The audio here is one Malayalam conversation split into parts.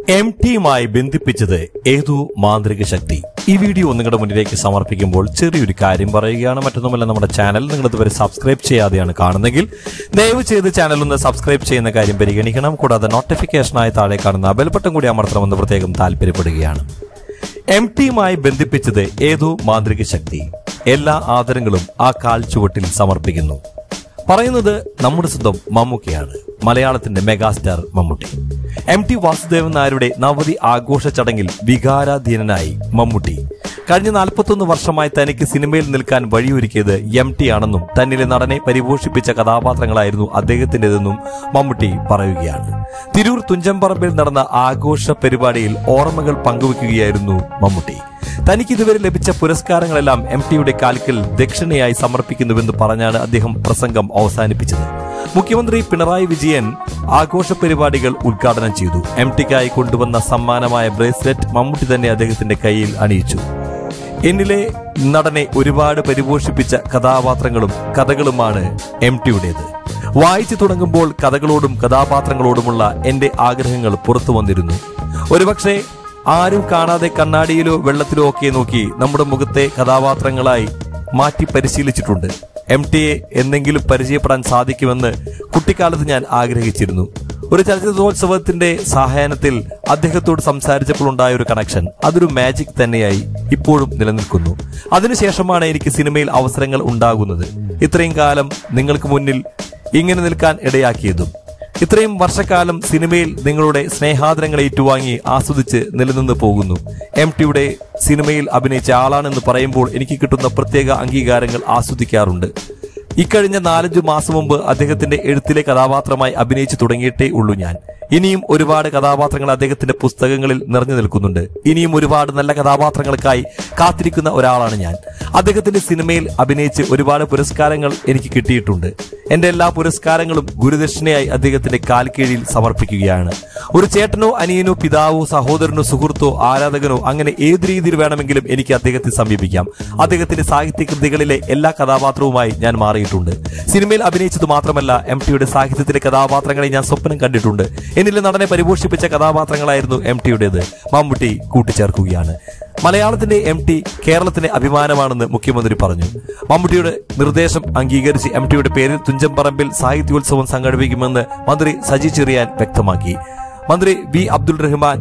എം ടിയുമായി ബന്ധിപ്പിച്ചത് ഏതോ മാന്ത്രിക ശക്തി ഈ വീഡിയോ നിങ്ങളുടെ മുന്നിലേക്ക് സമർപ്പിക്കുമ്പോൾ ചെറിയൊരു കാര്യം പറയുകയാണ് മറ്റൊന്നുമല്ല നമ്മുടെ ചാനൽ നിങ്ങൾ ഇതുവരെ സബ്സ്ക്രൈബ് ചെയ്യാതെയാണ് കാണുന്നെങ്കിൽ ദയവ് ചെയ്ത് ചാനൽ ഒന്ന് സബ്സ്ക്രൈബ് ചെയ്യുന്ന കാര്യം പരിഗണിക്കണം കൂടാതെ നോട്ടിഫിക്കേഷനായി താഴെ കാണുന്ന ബെൽബട്ടൺ കൂടി അമർത്തണമെന്ന് പ്രത്യേകം താല്പര്യപ്പെടുകയാണ് എം ടിയുമായി ബന്ധിപ്പിച്ചത് ഏതോ മാന്ത്രിക ശക്തി എല്ലാ ആദരങ്ങളും ആ കാൽ ചുവട്ടിൽ സമർപ്പിക്കുന്നു പറയുന്നത് നമ്മുടെ സ്വന്തം മമ്മൂക്കയാണ് മലയാളത്തിന്റെ megastar Mammootty M T Vasudevan നായരുടെ നവതി ആഘോഷ ചടങ്ങിൽ വികാരാധീനനായി മമ്മൂട്ടി കഴിഞ്ഞ നാൽപ്പത്തൊന്ന് വർഷമായി തനിക്ക് സിനിമയിൽ നിൽക്കാൻ വഴിയൊരുക്കിയത് എം ടി ആണെന്നും തന്നിലെ നടനെ പരിപോഷിപ്പിച്ച കഥാപാത്രങ്ങളായിരുന്നു അദ്ദേഹത്തിന്റേതെന്നും മമ്മൂട്ടി പറയുകയാണ് തിരൂർ തുഞ്ചമ്പറമ്പിൽ നടന്ന ആഘോഷ പരിപാടിയിൽ ഓർമ്മകൾ പങ്കുവെക്കുകയായിരുന്നു മമ്മൂട്ടി തനിക്ക് ഇതുവരെ ലഭിച്ച പുരസ്കാരങ്ങളെല്ലാം എം ടിയുടെ കാൽക്കൽ ദക്ഷിണയായി സമർപ്പിക്കുന്നുവെന്ന് പറഞ്ഞാണ് അദ്ദേഹം പ്രസംഗം അവസാനിപ്പിച്ചത് മുഖ്യമന്ത്രി പിണറായി വിജയൻ ആഘോഷ പരിപാടികൾ ഉദ്ഘാടനം ചെയ്തു എം ടിക്കായി കൊണ്ടുവന്ന സമ്മാനമായ ബ്രേസ്ലെറ്റ് മമ്മൂട്ടി തന്നെ അദ്ദേഹത്തിന്റെ കയ്യിൽ അണിയിച്ചു എന്നിലെ നടനെ ഒരുപാട് പരിപോഷിപ്പിച്ച കഥാപാത്രങ്ങളും കഥകളുമാണ് എം ടിയുടേത് വായിച്ചു തുടങ്ങുമ്പോൾ കഥകളോടും കഥാപാത്രങ്ങളോടുമുള്ള എന്റെ ആഗ്രഹങ്ങൾ പുറത്തു വന്നിരുന്നു ഒരുപക്ഷെ ആരും കാണാതെ കണ്ണാടിയിലോ വെള്ളത്തിലോ ഒക്കെ നോക്കി നമ്മുടെ മുഖത്തെ കഥാപാത്രങ്ങളായി മാറ്റി പരിശീലിച്ചിട്ടുണ്ട് എം ടിയെ എന്തെങ്കിലും പരിചയപ്പെടാൻ സാധിക്കുമെന്ന് കുട്ടിക്കാലത്ത് ഞാൻ ആഗ്രഹിച്ചിരുന്നു ഒരു ചലച്ചിത്രോത്സവത്തിന്റെ സഹായനത്തിൽ അദ്ദേഹത്തോട് സംസാരിച്ചപ്പോൾ ഉണ്ടായ ഒരു കണക്ഷൻ അതൊരു മാജിക് തന്നെയായി ഇപ്പോഴും നിലനിൽക്കുന്നു അതിനുശേഷമാണ് എനിക്ക് സിനിമയിൽ അവസരങ്ങൾ ഉണ്ടാകുന്നത് ഇത്രയും കാലം നിങ്ങൾക്ക് മുന്നിൽ ഇങ്ങനെ നിൽക്കാൻ ഇടയാക്കിയതും ഇത്രയും വർഷക്കാലം സിനിമയിൽ നിങ്ങളുടെ സ്നേഹാദരങ്ങൾ ഏറ്റുവാങ്ങി ആസ്വദിച്ച് നിലനിന്ന് പോകുന്നു എം ടിയുടെ സിനിമയിൽ അഭിനയിച്ച ആളാണെന്ന് പറയുമ്പോൾ എനിക്ക് കിട്ടുന്ന പ്രത്യേക അംഗീകാരങ്ങൾ ആസ്വദിക്കാറുണ്ട് ഇക്കഴിഞ്ഞ നാലഞ്ചു മാസം മുമ്പ് അദ്ദേഹത്തിന്റെ എഴുത്തിലെ കഥാപാത്രമായി അഭിനയിച്ചു തുടങ്ങിയിട്ടേ ഉള്ളൂ ഞാൻ ഇനിയും ഒരുപാട് കഥാപാത്രങ്ങൾ അദ്ദേഹത്തിന്റെ പുസ്തകങ്ങളിൽ നിറഞ്ഞു നിൽക്കുന്നുണ്ട് ഇനിയും ഒരുപാട് നല്ല കഥാപാത്രങ്ങൾക്കായി കാത്തിരിക്കുന്ന ഒരാളാണ് ഞാൻ അദ്ദേഹത്തിന്റെ സിനിമയിൽ അഭിനയിച്ച് ഒരുപാട് പുരസ്കാരങ്ങൾ എനിക്ക് കിട്ടിയിട്ടുണ്ട് എന്റെ എല്ലാ പുരസ്കാരങ്ങളും ഗുരുദക്ഷിണയായി അദ്ദേഹത്തിന്റെ കാൽക്കീഴിൽ സമർപ്പിക്കുകയാണ് ഒരു ചേട്ടനോ അനിയനോ പിതാവോ സഹോദരനോ സുഹൃത്തോ ആരാധകനോ അങ്ങനെ ഏത് രീതിയിൽ വേണമെങ്കിലും എനിക്ക് അദ്ദേഹത്തെ സമീപിക്കാം അദ്ദേഹത്തിന്റെ സാഹിത്യ കൃതികളിലെ എല്ലാ കഥാപാത്രവുമായി ഞാൻ മാറിയിട്ടുണ്ട് സിനിമയിൽ അഭിനയിച്ചത് മാത്രമല്ല എം ടിയുടെ സാഹിത്യത്തിലെ കഥാപാത്രങ്ങളെ ഞാൻ സ്വപ്നം കണ്ടിട്ടുണ്ട് എന്നിലെ നടനെ പരിപോഷിപ്പിച്ച കഥാപാത്രങ്ങളായിരുന്നു എം ടിയുടേത് മമ്മൂട്ടി കൂട്ടിച്ചേർക്കുകയാണ് മലയാളത്തിന്റെ എം ടി കേരളത്തിന്റെ അഭിമാനമാണെന്ന് മുഖ്യമന്ത്രി പറഞ്ഞു മമ്മൂട്ടിയുടെ നിർദ്ദേശം അംഗീകരിച്ച് എം ടിയുടെ പേരിൽ തുഞ്ചംപറമ്പിൽ സാഹിത്യോത്സവം സംഘടിപ്പിക്കുമെന്ന് മന്ത്രി സജി ചെറിയാൻ വ്യക്തമാക്കി മന്ത്രി V Abdul Rahman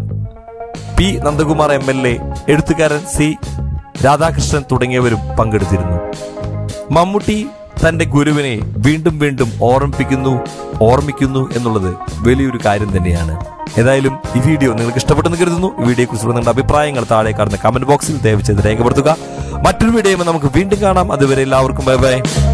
P Nandakumar M L A എഴുത്തുകാരൻ സി രാധാകൃഷ്ണൻ തുടങ്ങിയവരും പങ്കെടുത്തിരുന്നു മമ്മൂട്ടി തന്റെ ഗുരുവിനെ വീണ്ടും വീണ്ടും ഓർമ്മിപ്പിക്കുന്നു ഓർമ്മിക്കുന്നു എന്നുള്ളത് വലിയൊരു കാര്യം തന്നെയാണ് ഏതായാലും ഈ വീഡിയോ നിങ്ങൾക്ക് ഇഷ്ടപ്പെട്ടെന്ന് കരുതുന്നു ഈ വീഡിയോയെ കുറിച്ചുള്ള നിങ്ങളുടെ അഭിപ്രായങ്ങൾ താഴെ കാണുന്ന കമന്റ് ബോക്സിൽ ദയവ് ചെയ്ത് രേഖപ്പെടുത്തുക മറ്റൊരു വീഡിയോ നമുക്ക് വീണ്ടും കാണാം അതുവരെ എല്ലാവർക്കും ബൈ ബൈ